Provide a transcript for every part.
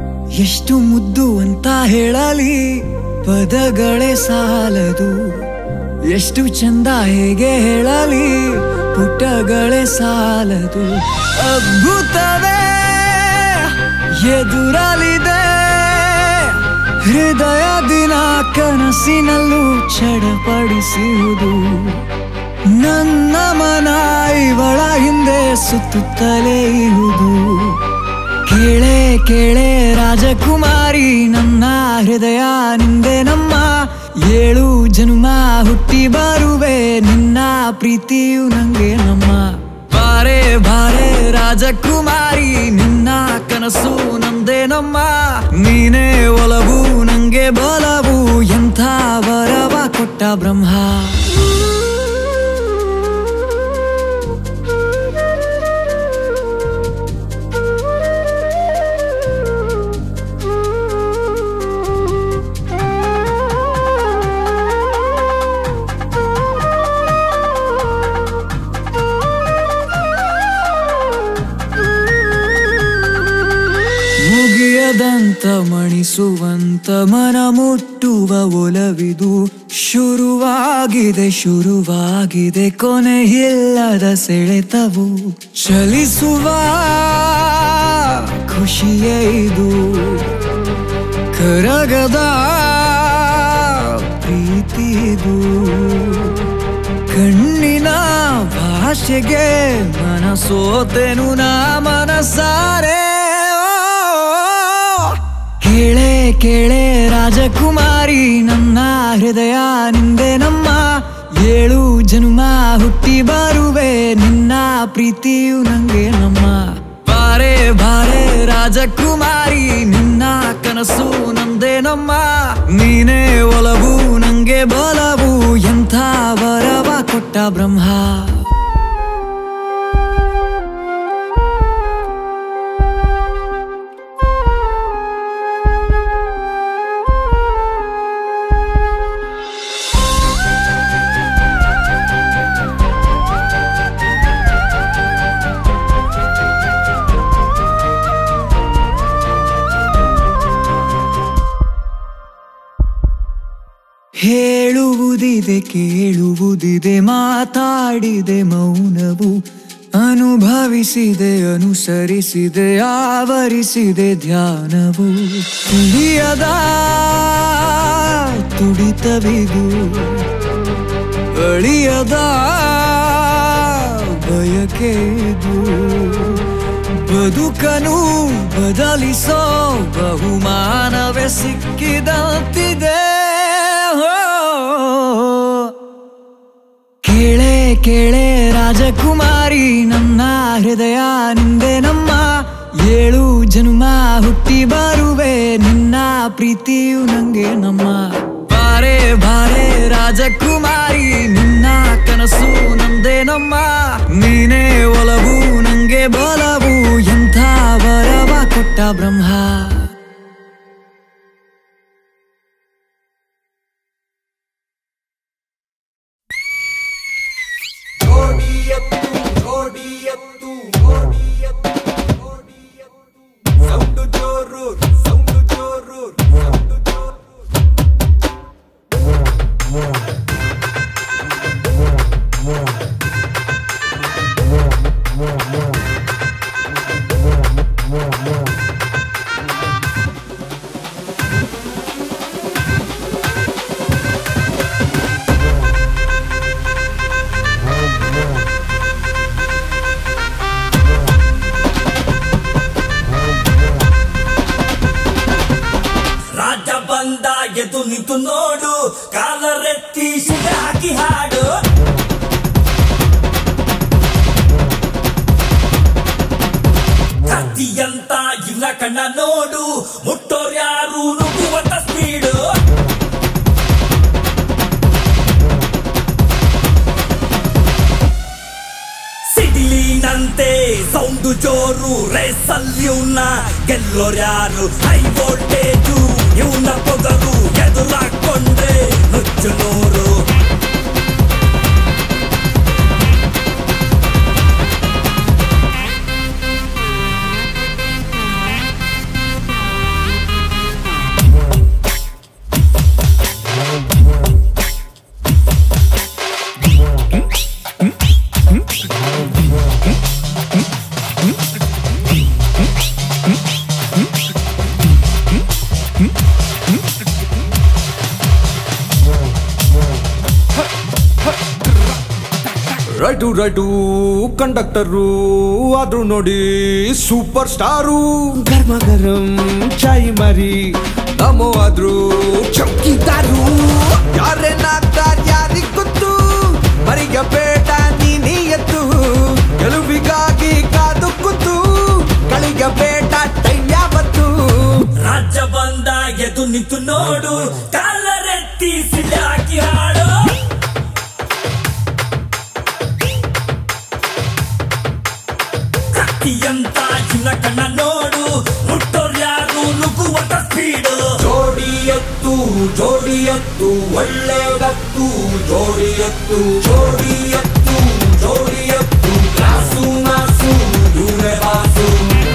ಎಷ್ಟು ಮುದ್ದು ಅಂತ ಹೇಳಲಿ ಪದಗಳೇ ಸಾಲದು ಎಷ್ಟು ಚಂದ ಹೇಗೆ ಹೇಳಲಿ ಪುಟಗಳೇ ಸಾಲದು ಅದ್ಭುತವೇ ಎದುರಲಿದೆ ಹೃದಯ ದಿನ ಕನಸಿನಲ್ಲೂ ಚಡಪಡಿಸುವುದು ನನ್ನ ಮನ ಇವಳ ಹಿಂದೆ ಸುತ್ತುತ್ತಲೇ ಇರುವುದು ಕೇಳೆ ಕೇಳೆ ರಾಜಕುಮಾರಿ ನನ್ನ ಹೃದಯ ನಿಂದೆ ನಮ್ಮ ಏಳು ಜನ್ಮ ಹುಟ್ಟಿ ಬರುವೆ ನಿನ್ನ ಪ್ರೀತಿಯು ನಂಗೆ ನಮ್ಮ ಬಾರೆ ಬಾರೆ ರಾಜಕುಮಾರಿ ನಿನ್ನ ಕನಸು ನಂದೆ ನಮ್ಮ ನೀನೇ ಒಲವು ನಂಗೆ ಬಲವು ಎಂಥ ವರವ ಕೊಟ್ಟ ಬ್ರಹ್ಮ ಮುಗಿಯದಂತ ಮಣಿಸುವಂತ ಮನ ಮುಟ್ಟುವ ಒಲವಿದು ಶುರುವಾಗಿದೆ ಶುರುವಾಗಿದೆ ಕೊನೆಯಿಲ್ಲದ ಸೆಳೆತವು ಚಲಿಸುವ ಖುಷಿಯೇ ಇದು ಕರಗದ ಪ್ರೀತಿದು ಕಣ್ಣಿನ ಭಾಷೆಗೆ ಮನಸೋತೆನು ನಾ ಮನಸಾರೆ ಕೇಳೆ ಕೇಳೆ ರಾಜಕುಮಾರಿ ನನ್ನ ಹೃದಯ ನಿಂದೆ ನಮ್ಮ ಏಳು ಜನ್ಮ ಹುಟ್ಟಿ ಬರುವೆ ನಿನ್ನ ಪ್ರೀತಿಯು ನಂಗೆ ನಮ್ಮ ಬಾರೆ ಬಾರೆ ರಾಜಕುಮಾರಿ ನಿನ್ನ ಕನಸು ನಂದೆ ನಮ್ಮ ನೀನೇ ಒಲವು ನಂಗೆ ಬಲವು ಎಂಥ ವರವ ಕೊಟ್ಟ ಬ್ರಹ್ಮ ಹೇಳುವುದಿದೆ ಕೇಳುವುದಿದೆ ಮಾತಾಡಿದೆ ಮೌನವು ಅನುಭವಿಸಿದೆ ಅನುಸರಿಸಿದೆ ಆವರಿಸಿದೆ ಧ್ಯಾನವು ತಿಳಿಯದ ತುಡಿತವಿದು ಅಳಿಯದ ಬಯಕೆದು ಬದುಕನು ಬದಲಿಸೋ ಬಹುಮಾನವೇ ಸಿಕ್ಕಿದಂತಿದೆ ಹೋ. ಕೇಳೆ ಕೇಳೆ ರಾಜಕುಮಾರಿ ನನ್ನ ಹೃದಯ ನಿಂದೆ ನಮ್ಮ ಏಳು ಜನ್ಮ ಹುಟ್ಟಿ ಬರುವೆ ನಿನ್ನ ಪ್ರೀತಿಯು ನಂಗೆ ನಮ್ಮ ಬಾರೆ ಬಾರೆ ರಾಜಕುಮಾರಿ ನಿನ್ನ ಕನಸು ನಂದೆ ನಮ್ಮ ನೀನೇ ಒಲವು ನಂಗೆ ಬಲವು ಎಂಥ ವರವ ಕೊಟ್ಟ ಬ್ರಹ್ಮ ಸೌಂಡು ಜೋರು ಸೌಂಡು ಜೋರು ಸೌಂಡು ಜೋರು ರಾಜ ಬಂದ ಎದು ನಿಂತು ನೋಡು ಕಾಲರೆತ್ತಿ ಶಿಲೆ ಹಾಕಿ ಹಾಡು ಕತ್ತಿಯಂತ ಇವನ ಕಣ್ಣ ನೋಡು ಮುಟ್ಟೋರ್ಯಾರು ನುಗ್ಗುವಂತ ಸ್ಪೀಡು ಸಿಡಿಲಿನಂತೆ ಸೌಂಡು ಜೋರು ರೇಸಲ್ಲಿ ಇವ್ನ ಗೆಲ್ಲೋರ್ಯಾರು ಹೈ ವೋಲ್ಟೇಜು ಇವನ ಪೊಗರು ಎದುರಾಕೊಂಡ್ರೆ ನುಚ್ಚು ನೂರು ರೈಟು ರೈಟು ಕಂಡಕ್ಟರು ಆದ್ರೂ ನೋಡಿ ಸೂಪರ್ ಸ್ಟಾರು ಗರ್ಮ ಗರಂ ಚಾಯ್ ಮರಿ ನಮೋ ಆದ್ರೂ ಚೌಕಿದಾರು ಯಾರೇನಾಗ್ತಾರ ಯಾರಿಗ್ ಗೊತ್ತು ಮರಿಗ ಬೇಡ ನೀ ಎತ್ತು ಗೆಲುವಿಗಾಗಿ ಕಾದು ಕೂತು ಕಳಿಗ ಬೇಡ ಟೈಮ್ ಯಾವತ್ತು ರಾಜ್ಯ ಬಂದ ಎದು ನಿಂತು ನೋಡು ಕಾಲರೆತ್ತಿ ಸಿಲಾಕಿ ಹಾಡು ಕತ್ತಿಯಂತ ಚಿನ್ನ ಕಣ್ಣ ನೋಡು ಮುಟ್ಟೋರ್ ಯಾರು ನುಗ್ಗುವಂತ ಸ್ಪೀಡು ಜೋಡಿ ಎತ್ತು ಜೋಡಿ ಎತ್ತು ಒಳ್ಳೆ ಗತ್ತು ಜೋಡಿ ಎತ್ತು ಜೋಡಿ ಎತ್ತು ಜೋಡಿ ಎತ್ತು ಕಾಸು ಮಾಸು ಇವರೇ ಬಾಸು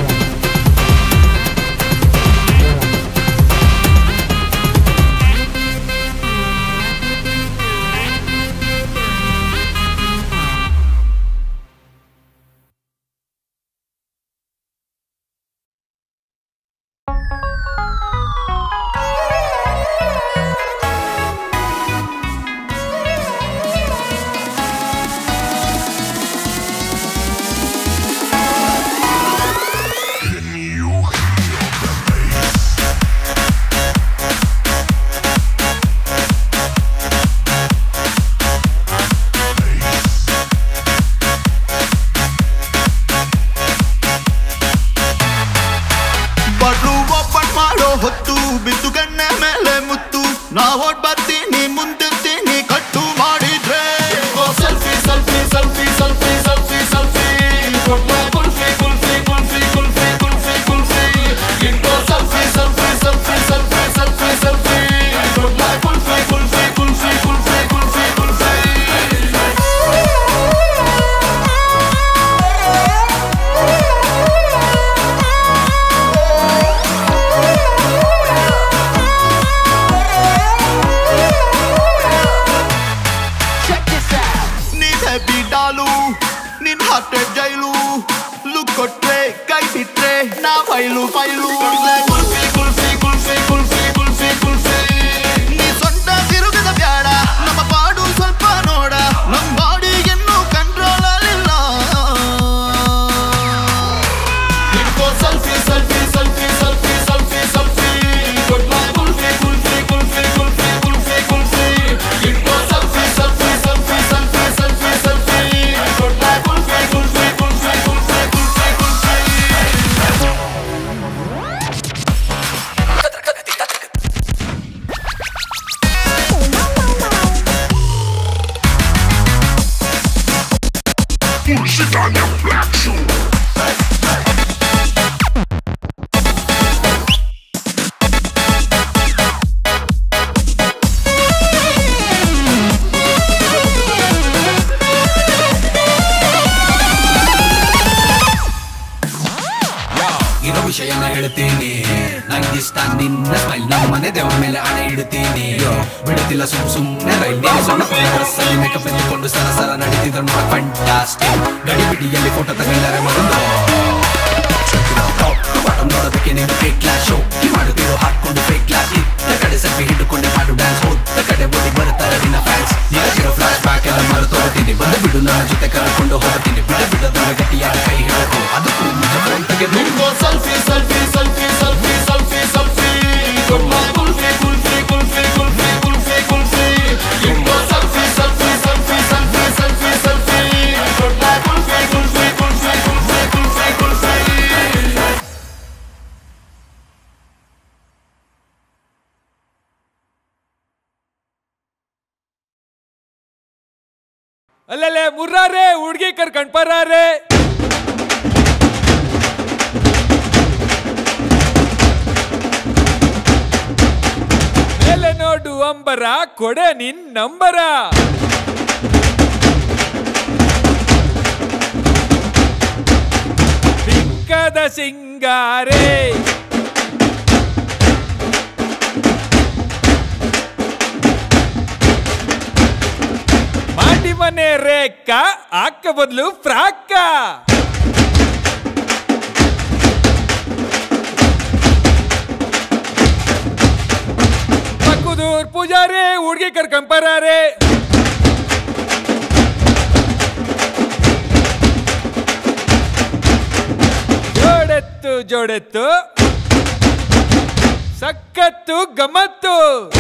ಬಡ್ರು ಓಪನ್ ಮಾಡೋ ಹೊತ್ತು ಬಿದ್ದು ಗಣ್ಣ ಮೇಲೆ ಮುತ್ತು ನಾ ಓಡ್ ಬರ್ತೀನಿ ಮುಂದಿರ್ತೀನಿ ಕಟ್ಟು ಮಾಡಿದ್ರೆ selfie selfie selfie selfie selfie selfie kulfi kulfi kulfi kulfi kulfi kulfi ಇಂಕೋ selfie selfie selfie selfie selfie selfie kulfi kulfi kulfi kulfi kulfi kulfi ನೀನ್ ಹೆವಿ ಡಾಲು ನಿನ್ ಹಾರ್ಟೆ ಜೈಲು ಲುಕ್ ಕೊಟ್ರೆ ಕೈ ಬಿಟ್ರೆ ನಾ ಫೈಲು ಫೈಲು ಕುಲ್ಫಿ ಕುಲ್ಫಿ ಕುಲ್ಫಿ ಕುಲ್ಫಿ ಕುಲ್ಫಿ ಕುಲ್ಫಿ ನೀ ಸೊಂಟ ತಿರುಗದ ಬ್ಯಾಡ ನಮ್ಮ ಪಾಡು ಸ್ವಲ್ಪ ನೋಡ ನಮ್ ಬಾಡಿ ಇನ್ನೂ ಕಂಟ್ರೋಲ್ ಅಲ್ಲಿಲ್ಲ ಇಟ್ಕೋ selfie selfie selfie selfie selfie selfie good bye kulfi kulfi kulfi kulfi kulfi kulfi ಇಟ್ಕೋ selfie selfie selfie selfie selfie selfie good bye kulfi kulfi kulfi kulfi kulfi kulfi ಇರೋ ವಿಷಯನ ಹೇಳ್ತೀನಿ ನಂಗಿಷ್ಟ ನಿನ್ನ ಸ್ಮೈಲ್ ನಮ್ಮ ಮನೆ ದೇವ್ರ ಮೇಲೆ ಹಣೆ ಇಡ್ತೀನಿ ಬಿಡುತ್ತಿಲ್ಲ ಸುಮ್ ಸುಮ್ನೆ ರೈಲ್ ಸಣ್ಣ ಡ್ರೆಸ್ಸಲ್ಲಿ ಮೇಕಪ್ ಎತ್ತಿಕೊಂಡು ಸರ ಸರ ನಡೀತಿದ್ರು ನೋಡ ಫಂಟಾಸ್ಟಿಕ್ ಗಡಿ ಬಿಡಿಯಲ್ಲಿ ಫೋಟೋ ತಗೊಂಡರೆ ಮೊದಲು ಬಾಟಮ್ ನೋಡೋದಕ್ಕೆ ನೀನು ಫೇಕ್ ಕ್ಲಾಸ್ ಶೋ ಮಾಡುತ್ತಿರೋ ಹಾಕೊಂಡು ಫೇಕ್ ಕ್ಲಾಸ್ ಇತ್ತ ಕಡೆ ಸೆಲ್ಫಿ ಹಿಡ್ಕೊಂಡೆ ಮಾಡು ಡ್ಯಾನ್ಸ್ ಹೋದ ಕಡೆ ಓಡಿ ಬರ್ತಾರೆ ನಿನ್ನ ಫ್ಯಾನ್ಸ್ ನಿನಗಿರೋ ಫ್ಲಾಶ್ ಬ್ಯಾಕ್ ಎಲ್ಲ ಮರೆತು ಹೋಗ್ತೀನಿ ಬಂದು ಬಿಡು ನನ್ನ ಜೊತೆ ಕರ್ಕೊಂಡು ಹೋಗ್ತೀನಿ ಬಿಡ ಬಿಡದ ಗಟ್ಟಿಯಾಗಿ ಕೈ ಹಿಡಕು ಅದಕ್ಕೂ ಮುಂಚೆ ಫೋನ್ ತೆಗೆದು ಇಟ್ಕೋ selfie selfie selfie selfie selfie selfie good bye kulfi kulfi kulfi kulfi kulfi kulfi ಇಟ್ಕೋ selfie selfie selfie selfie selfie selfie good bye kulfi kulfi kulfi kulfi kulfi kulfi ಅಲ್ಲಲ್ಲೇ ಮುರ್ರಾರೆ ಹುಡ್ಗಿ ಕರ್ಕೊಂಡ್ ಬರಾರೆ ಮೇಲೆ ನೋಡು ಅಂಬರ ಕೊಡೆ ನಿನ್ ನಂಬರ ಬಿಕ್ಕದ ಸಿಂಗಾರೆ ಮಾಟಿ ಮನೆ ರೇಖ ಅಕ್ಕ ಬದಲು ಫ್ರಾಕ್ಕ ಪಕ್ಕದೂರ್ ಪೂಜಾರಿ ಹುಡ್ಗಿ ಕರ್ಕೊಂಬರಾರೆ ಜೋಡೆತ್ತು ಸಖತ್ತು ಗಮತ್ತು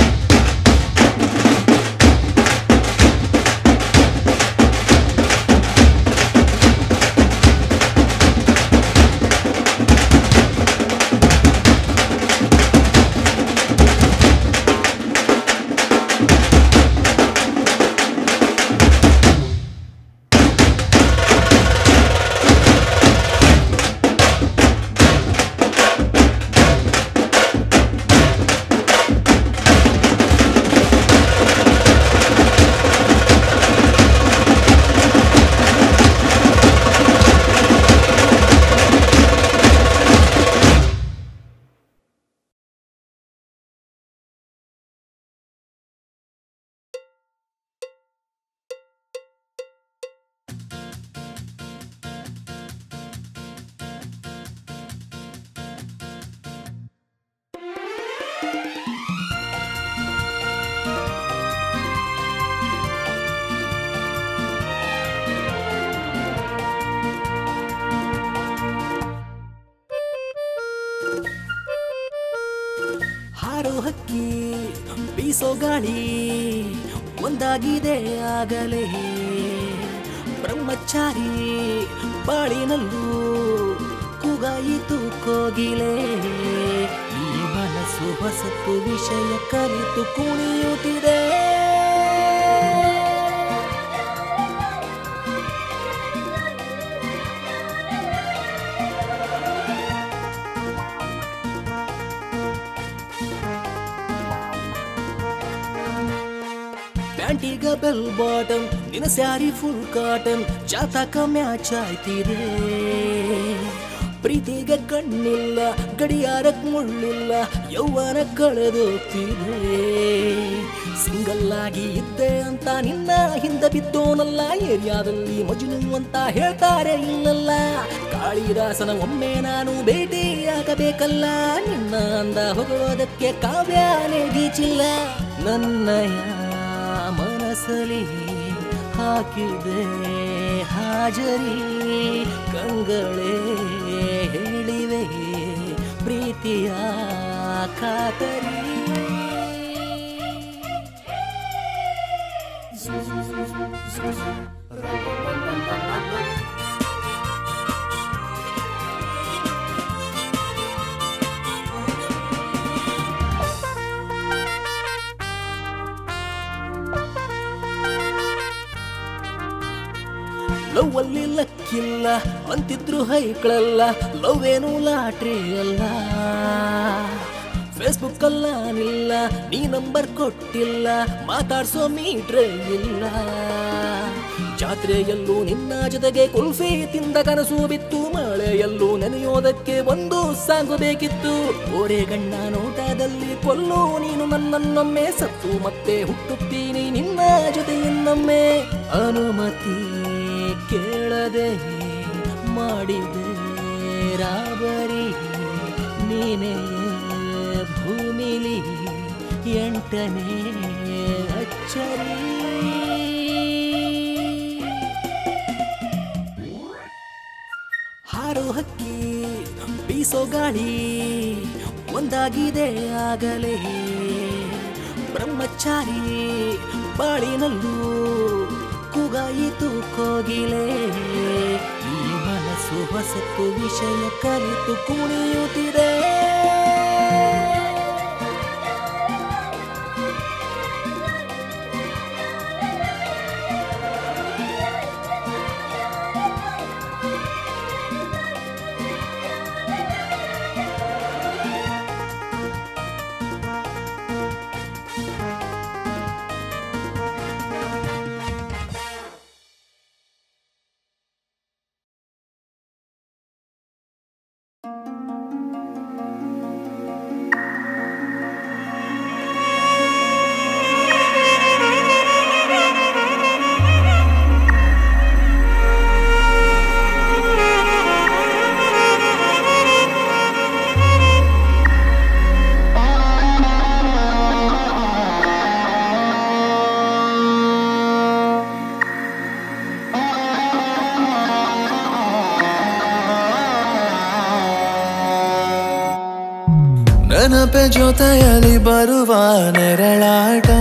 ಹಾರೋ ಹಕ್ಕಿ ಬೀಸೋ ಗಾಳಿ ಒಂದಾಗಿದೆ ಆಗಲೇ ಬ್ರಹ್ಮಚಾರಿ ಬಾಳಿನಲ್ಲೂ ಕೂಗಾಯಿತು ಕೋಗಿಲೆ ಈ ಮನಸ್ಸು ಹೊಸತು ವಿಷಯ ಕಲಿತು ಕುಣಿಯುತ್ತಿದೆ ಪ್ಯಾಂಟಿಗ ಬೆಲ್ ಬಾಟಮ್ ನಿನ್ನ ಸ್ಯಾರಿ ಫುಲ್ ಕಾಟನ್ ಜಾತಕ ಮ್ಯಾಚ್ ಆಯ್ತಿದೆ ಪ್ರೀತಿಗೆ ಕಣ್ಣಿಲ್ಲ ಗಡಿಯಾರಕ್ ಮುಳ್ಳಿಲ್ಲ ಯೌವನ ಕಳೆದೋಗ್ತಿದೆ ಸಿಂಗಲ್ ಆಗಿ ಇದ್ದೆ ಅಂತ ನಿನ್ನ ಹಿಂದೆ ಬಿದ್ದೋನಲ್ಲ ಏರಿಯಾದಲ್ಲಿ ಮಜುನು ಅಂತ ಹೇಳ್ತಾರೆ ಇಲ್ಲಲ್ಲ ಕಾಳಿದಾಸನ ಒಮ್ಮೆ ನಾನು ಭೇಟಿಯಾಗಬೇಕಲ್ಲ ನಿನ್ನ ಅಂದ ಹೊಗಳೋದಕ್ಕೆ ಕಾವ್ಯಾನೇ ಗೀಚಿಲ್ಲ ನನ್ನಯ ಮನಸ್ಸಲಿ ಹಾಕಿದೆ ಹಾಜರಿ ಕಂಗಳೇ ಹೇಳಿವೆ ಪ್ರೀತಿಯ ಖಾತರಿ ಲವ್ ಅಲ್ಲಿ ಲಕ್ಕಿಲ್ಲ ಅಂತಿದ್ರು ಹೈಕ್ಳಲ್ಲ ಲವ್ ಏನು ಲಾಟ್ರಿ ಅಲ್ಲ ಫೇಸ್ಬುಕ್ ಅಲ್ಲಾನಿಲ್ಲ ನೀ ನಂಬರ್ ಕೊಟ್ಟಿಲ್ಲ ಮಾತಾಡ್ಸೋ ಮೀಟ್ರೆ ಇಲ್ಲ ಜಾತ್ರೆಯಲ್ಲೂ ನಿನ್ನ ಜೊತೆಗೆ ಕುಲ್ಫಿ ತಿಂದ ಕನಸು ಬಿತ್ತು ಮಳೆಯಲ್ಲೂ ನೆನೆಯೋದಕ್ಕೆ ಒಂದು ಸಾಂಗು ಬೇಕಿತ್ತು ಓರೆ ಗಣ್ಣ ನೋಟದಲ್ಲಿ ಕೊಲ್ಲು ನೀನು ನನ್ನನ್ನೊಮ್ಮೆ ಸತ್ತು ಮತ್ತೆ ಹುಟ್ಟುತ್ತೀನಿ ನಿನ್ನ ಜೊತೆ ಇನ್ನೊಮ್ಮೆ ಅನುಮತಿ ಕೇಳದೆ ಮಾಡಿದೆ ರಾಬರಿ ನೀನೇ ಭೂಮಿಲಿ ಎಂಟನೇ ಅಚ್ಚರಿ ಹಾರೋ ಹಕ್ಕಿ ಬೀಸೋ ಗಾಳಿ ಒಂದಾಗಿದೆ ಆಗಲೇ ಬ್ರಹ್ಮಚಾರಿ ಬಾಳಿನಲ್ಲೂ ಕೂಗಾಯಿತು ಕೋಗಿಲೆ ಈ ಮನಸ್ಸು ಹೊಸತು ವಿಷಯ ಕಲಿತು ಕುಣಿಯುತ್ತಿದೆ ನೆನಪೆ ಜೊತೆಯಲ್ಲಿ ಬರುವ ನೆರಳಾಟ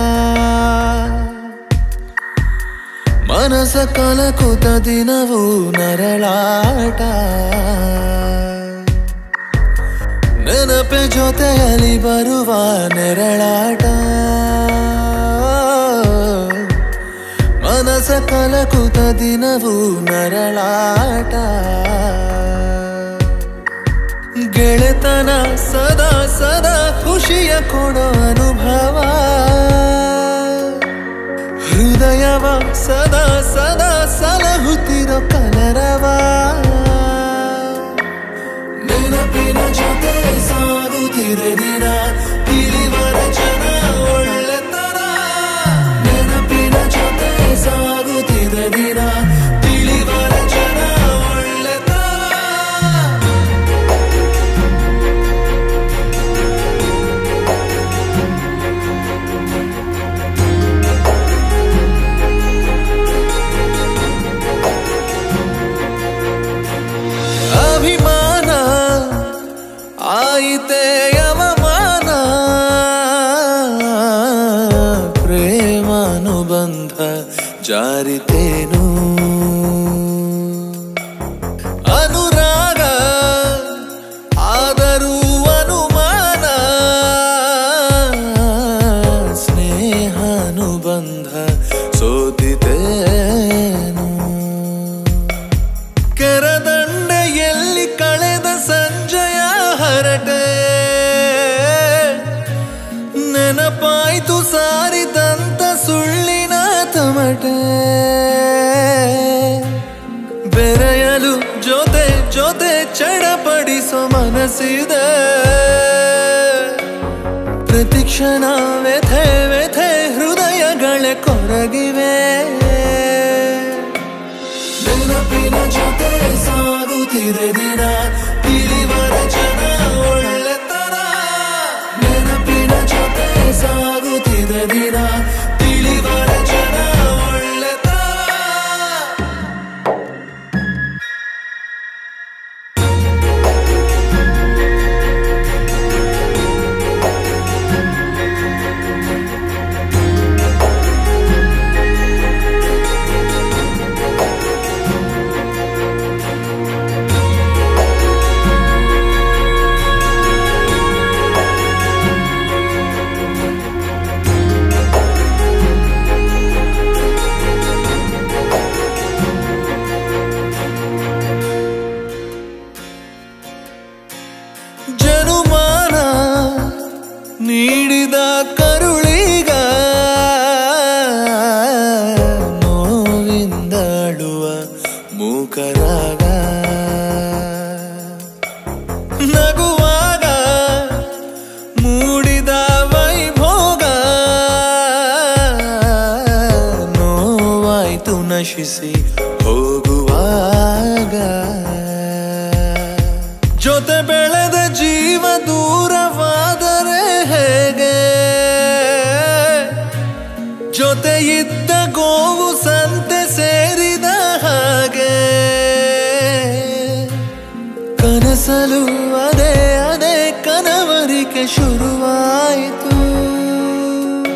ಮನಸ ಕಲಕುತ ದಿನವೂ ನರಳಾಟ ನೆನಪೆ ಜೊತೆಯಲ್ಲಿ ಬರುವ ನೆರಳಾಟ ಮನಸ ಕಲಕುತ ದಿನವೂ ನರಳಾಟ ಗೆಳೆತನ ಸದಾ ಸದಾ ಖುಷಿಯ ಕೊಡೋ ಅನುಭವ ಹೃದಯವ ಸದಾ ಸದಾ ಸಲಹುತ್ತಿರೋ ಕಲರವ ನೆನಪಿನ ಜೊತೆ ಸಾಗುತ್ತಿರೆ ದಿನ ತಿಳಿವರ ಜನ ಒಳ್ಳೆತನ ನೆನಪಿನ ಜೊತೆ ಸಾಗುತ್ತಿರೆ ದಿನ ತಿಳಿವರ ಜನ ಒಳ್ಳೆತನ ಅಭಿಮಾನ ಆಯಿತೆ ಅವಮಾನ ಪ್ರೇಮಾನುಬಂಧ ಜಾರಿತೇನು ಅನುರಾಗ ಆದರೂ ಅನುಮಾನ ಸ್ನೇಹಾನುಬಂಧ ಸೋತಿತೇನು ಕೆರದಂಡೆಯಲ್ಲಿ ಕಳೆದ ಸಂಜಯ ಹರಟೆ ನೆನಪಾಯ್ತು ಸಾರಿದಂತ ಸುಳ್ಳಿನ ತಮಟೆ ಬೆರೆಯಲು ಜೊತೆ ಜೊತೆ ಚಡಪಡಿಸೋ ಮನಸ್ಸಿದೆ ಪ್ರತಿಕ್ಷಣ ವ್ಯಥೆ ವ್ಯಥೆ ಹೃದಯಗಳ ಕೊರಗಿವೆ ನೆನಪಿನ ಜೊತೆ ಸಾಗುತ್ತಿರೆ ದಿನ ತಿಳಿವರ ಜನ ಒಳ್ಳೆತನ ನೆನಪಿನ ಜೊತೆ ಸಾಗುತ್ತಿರೆ ದಿನ ತಿಳಿವರ ಜನ ಒಳ್ಳೆತನ ಜನುಮಾನ ನೀಡಿದ ಕರುಳಿಗ ನೋವಿಂದಾಡುವ ಮೂಕರಾಗ ನಗುವಾಗ ಮೂಡಿದ ವೈಭೋಗ ನೋವಾಯ್ತು ನಶಿಸಿ ಹೋಗುವಾಗ ಜೊತೆ ಬೆಳೆದ ಜೀವ ದೂರವಾದರೆ ಹೇಗೆ ಜೊತೆ ಇದ್ದ ಗೋವು ಸಂತೆ ಸೇರಿದ ಹಾಗೆ ಕನಸಲು ಅದೇ ಅದೇ ಕನವರಿಕೆ ಶುರುವಾಯಿತು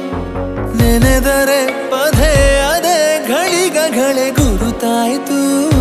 ನೆನೆದರೆ ಪದೇ ಅದೇ ಘಳಿಗಗಳೇ ಗುರುತಾಯ್ತು